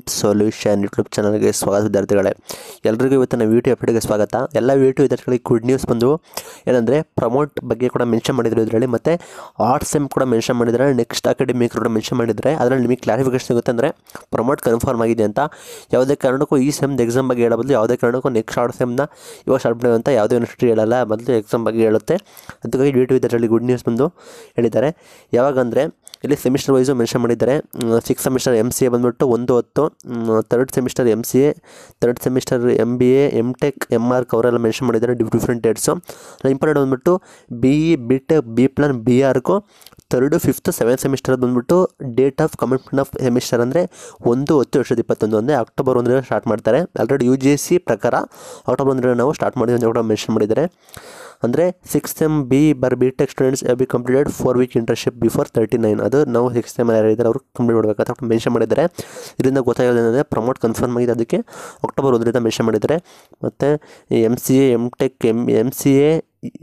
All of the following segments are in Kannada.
ಪಾಯಿಂಟ್ ಸೊಲ್ಯೂಷನ್ ಯೂಟ್ಯೂಬ್ ಚಾನಲ್ಗೆ ಸ್ವಾಗತ ವಿದ್ಯಾರ್ಥಿಗಳೇ ಎಲ್ರಿಗೂ ಇವತ್ತಿನ ವಿಡಿಯೋ ಅಪ್ಡೇಟ್ಗೆ ಸ್ವಾಗತ ಎಲ್ಲ ವಿಡಿಯೋ ವಿದ್ಯಾರ್ಥಿಗಳಿಗೆ ಗುಡ್ ನ್ಯೂಸ್ ಬಂದು ಏನಂದರೆ ಪ್ರಮೋಟ್ ಬಗ್ಗೆ ಕೂಡ ಮೆನ್ಷನ್ ಮಾಡಿದ್ರು ಇದರಲ್ಲಿ ಮತ್ತು ಆರ್ಟ್ಸ್ ಸೆಮ್ ಕೂಡ ಮೆನ್ಷನ್ ಮಾಡಿದ್ದಾರೆ ನೆಕ್ಸ್ಟ್ ಅಕಾಡೆಮಿಕ್ ಕೂಡ ಮೆನ್ಷನ್ ಮಾಡಿದ್ದಾರೆ ಅದರಲ್ಲಿ ನಿಮಗೆ ಕ್ಲಾರಿಫಿಕೇಶನ್ ಸಿಗುತ್ತೆ ಅಂದರೆ ಪ್ರಮೋಟ್ ಕನ್ಫರ್ಮ್ ಆಗಿದೆ ಅಂತ ಯಾವುದೇ ಕಾರಣಕ್ಕೂ ಈ ಸೆಮ್ದು ಎಕ್ಸಾಮ್ ಬಗ್ಗೆ ಹೇಳೋ ಬದಲು ಯಾವುದೇ ಕಾರಣಕ್ಕೂ ನೆಕ್ಸ್ಟ್ ಆರ್ಟ್ ಸೆಮ್ನ ಇವಾಗ ಸ್ಟಾರ್ಟ್ ಮಾಡಿ ಅಂತ ಯಾವುದೇ ಯೂನಿವರ್ಸಿಟಿ ಹೇಳಲ್ಲ ಮೊದಲು ಎಕ್ಸಾಮ್ ಬಗ್ಗೆ ಹೇಳುತ್ತೆ ಅದಕ್ಕಾಗಿ ವಿಡಿಯೋ ವಿದ್ಯಾರ್ಥಿಗಳಿಗೆ ಗುಡ್ ನ್ಯೂಸ್ ಬಂದು ಹೇಳಿದ್ದಾರೆ ಯಾವಾಗಂದರೆ ಇಲ್ಲಿ ಸೆಮಿಸ್ಟರ್ ವೈಸು ಮೆನ್ಷನ್ ಮಾಡಿದ್ದಾರೆ six semester M C A ಬಂದ್ಬಿಟ್ಟು ಒಂದು ಹೊತ್ತು third semester M C A third semester M B A M tech M arch ಅವರೆಲ್ಲ ಮೆನ್ಷನ್ ಮಾಡಿದ್ದಾರೆ ಡಿಫ್ ಡಿಫ್ರೆಂಟ್ ಡೇಟ್ಸು ಇಂಪಾರ್ಟೆಂಟ್ ಬಂದ್ಬಿಟ್ಟು B E B tech B plan B arch third fifth seventh semester ಬಂದ್ಬಿಟ್ಟು date of commitment of semester ಅಂದರೆ ಒಂದು ಹತ್ತು ಎರಡು ಸಾವಿರದ ಇಪ್ಪತ್ತೊಂದು ಅಂದರೆ ಅಕ್ಟೋಬರ್ ಒಂದರಿಂದ ಸ್ಟಾರ್ಟ್ ಮಾಡ್ತಾರೆ already U G S C ಪ್ರಕಾರ ಅಕ್ಟೋಬರ್ ಒಂದರಿಂದ ನಾವು ಸ್ಟಾರ್ಟ್ ಮಾಡಿದ್ವಿ ಅಂತ ಕೂಡ ಮೆನ್ಷನ್ ಮಾಡಿದ್ದಾರೆ ಅಂದರೆ ಸಿಕ್ಸ್ ಎಮ್ ಬಿ ಬರ್ B tech students be completed four week internship before thirty nine ಅದು ನಾವು ಸಿಕ್ಸ್ ಎಮ್ ಯಾರು ಇದ್ದಾರೆ ಅವರು ಕಂಪ್ಲೀಟ್ ಮಾಡಬೇಕಂತ ಮೆನ್ಷನ್ ಮಾಡಿದ್ದಾರೆ ಇದರಿಂದ ಗೊತ್ತಾಗೋದೇನೆಂದರೆ ಪ್ರಮೋಟ್ ಕನ್ಫರ್ಮ್ ಆಗಿದೆ ಅದಕ್ಕೆ ಅಕ್ಟೋಬರ್ ಒಂದರಿಂದ ಮೆನ್ಷನ್ ಮಾಡಿದ್ದಾರೆ ಮತ್ತು M C A M tech M M C A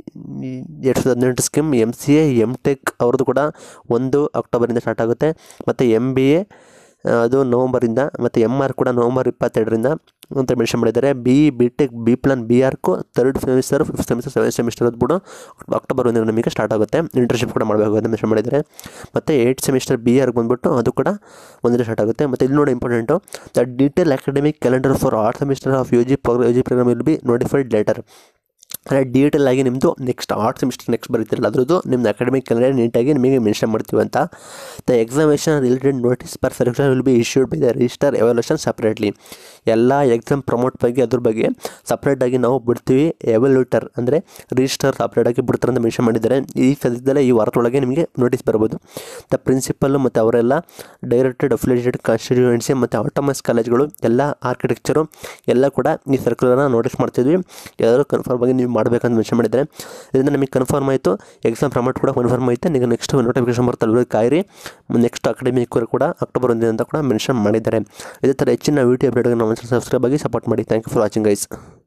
ಎರಡು ಸಾವಿರದ ಹದಿನೆಂಟು scheme M C A M tech ಅವ್ರದ್ದು ಕೂಡ ಒಂದು ಅಕ್ಟೋಬರಿಂದ ಸ್ಟಾರ್ಟ್ ಆಗುತ್ತೆ ಮತ್ತು ಎಮ್ ಬಿ ಎ ಅದು ನವಂಬರಿಂದ ಮತ್ತು ಎಮ್ ಆರ್ ಕೂಡ ನವಂಬರ್ ಇಪ್ಪತ್ತೆರಡರಿಂದ ಅಂತ ಮೆನ್ಷನ್ ಮಾಡಿದ್ದಾರೆ B B tech B plan B arch third semester fifth semester seventh semester ಅದ್ಬಿಟ್ಟು ಅಕ್ಟೋಬರ್ ಒಂದರಿಂದ ನಮಗೆ ಸ್ಟಾರ್ಟ್ ಆಗುತ್ತೆ ಇಂಟರ್ನ್ಶಿಪ್ ಕೂಡ ಮಾಡಬೇಕು ಅಂತ ಮೆನ್ಷನ್ ಮಾಡಿದ್ದಾರೆ ಮತ್ತು ಏಯ್ಟ್ ಸೆಮಿಸ್ಟರ್ ಬಿ ಆರ್ಗೆ ಬಂದ್ಬಿಟ್ಟು ಅದು ಕೂಡ ಒಂದರಿಂದ ಸ್ಟಾರ್ಟ್ ಆಗುತ್ತೆ ಮತ್ತು ಇಲ್ಲಿ ನೋಡಿ important the detail academic calendar for art semester of U G program U G program will be notified later ಅಂದರೆ ಡೀಟೇಲ್ ಆಗಿ ನಿಮ್ಮದು ನೆಕ್ಸ್ಟ್ ಆರ್ಟ್ ಸೆಮಿಸ್ಟರ್ ನೆಕ್ಸ್ಟ್ ಬರೀತಿರಲ್ಲ ಅದ್ರದ್ದು ನಿಮ್ಮದು ಅಕಾಡೆಮಿಕ್ ಕ್ಯಾಲೆಂಡರ್ ನೀಟಾಗಿ ನಿಮಗೆ ಮೆನ್ಷನ್ ಮಾಡ್ತೀವಿ ಅಂತ the examination related notice per selection will be issued by the register evaluation separately ಎಲ್ಲ ಎಕ್ಸಾಮ್ ಪ್ರಮೋಟ್ ಬಗ್ಗೆ ಅದ್ರ ಬಗ್ಗೆ ಸಪ್ರೇಟಾಗಿ ನಾವು ಬಿಡ್ತೀವಿ ಎವಲ್ಯೂಟರ್ ಅಂದರೆ ರಿಜಿಸ್ಟರ್ ಸಪ್ರೇಟಾಗಿ ಬಿಡ್ತಾರೆ ಅಂತ ಮೆನ್ಷನ್ ಮಾಡಿದ್ದಾರೆ ಈ ಸದ್ಯದಲ್ಲೇ ಈ ವಾರದೊಳಗೆ ನಿಮಗೆ ನೋಟಿಸ್ ಬರ್ಬೋದು ದ ಪ್ರಿನ್ಸಿಪಲ್ಲು ಮತ್ತು ಅವರೆಲ್ಲ ಡೈರೆಕ್ಟೆಡ್ ಅಫಿಲಿಯೇಟೆಡ್ ಕಾನ್ಸ್ಟಿಟ್ಯೂಯೆನ್ಸಿ ಮತ್ತು ಆಟೋಮಸ್ ಕಾಲೇಜ್ಗಳು ಎಲ್ಲ ಆರ್ಕಿಟೆಕ್ಚರು ಎಲ್ಲ ಕೂಡ ಈ ಸರ್ಕ್ಯುಲರ್ನ ನೋಟಿಸ್ ಮಾಡ್ತಿದ್ವಿ ಎಲ್ಲರೂ ಕನ್ಫರ್ಮ್ ಆಗಿ ನೀವು ಮಾಡಬೇಕಂತ ಮೆನ್ಷನ್ ಮಾಡಿದ್ದಾರೆ ಇದರಿಂದ ನಮಗೆ ಕನ್ಫರ್ಮ್ ಆಯಿತು ಎಕ್ಸಾಮ್ ಪ್ರಮೋಟ್ ಕೂಡ ಕನ್ಫರ್ಮ್ ಆಯಿತು ಈಗ ನೆಕ್ಸ್ಟ್ ನೋಟಿಫಿಕೇಶನ್ ಬರ್ತಲ್ಲ ಕಾಯಿರಿ ನೆಕ್ಸ್ಟ್ ಅಕಾಡೆಮಿಕ್ ಕೂಡ ಅಕ್ಟೋಬರ್ ಒಂದಿನ ಅಂತ ಕೂಡ ಮೆನ್ಷನ್ ಮಾಡಿದ್ದಾರೆ ಇದೇ ಥರ ಹೆಚ್ಚಿನ ವಿಡಿಯೋ ಅಪ್ಡೇಟ್ಗೆ ನಾವು ಸಬ್ಸ್ಕ್ರೈಬ್ ಆಗಿ ಸಪೋರ್ಟ್ ಮಾಡಿ thank you for watching guys